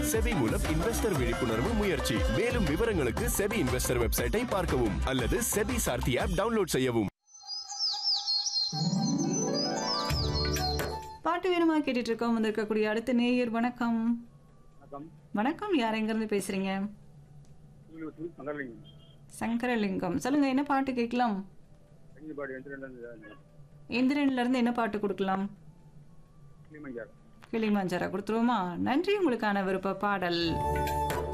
SEBI மூலம் investor விழிப்புணர்வு முயற்சி மேலும் விவரங்களுக்கு செபி இன்வெஸ்டர் வெப்சைட்டை பார்க்கவும் அல்லது செபி சார்த்தி ஆப் டவுன்லோட் செய்யவும் பாட்டு வேணுமா கேட்டுட்டு இருக்கோம் வந்திருக்கக்கூடிய அடுத்த நேயர் வணக்கம் வணக்கம் வணக்கம் யார் எங்கேருந்து பேசுறீங்க உங்களுக்கு சங்கரலிங்கம் சங்கரலிங்கம் சொல்லுங்க என்ன பாட்டு கேட்கலாம் கன்னிபாடி வெந்திரன் இந்திரன்ல இருந்து என்ன பாட்டு கொடுக்கலாம் கிளிமஞ்சாரம் கிளிமாஞ்சாரா கொடுத்துருவோமா நன்றி உங்களுக்கான விருப்ப பாடல்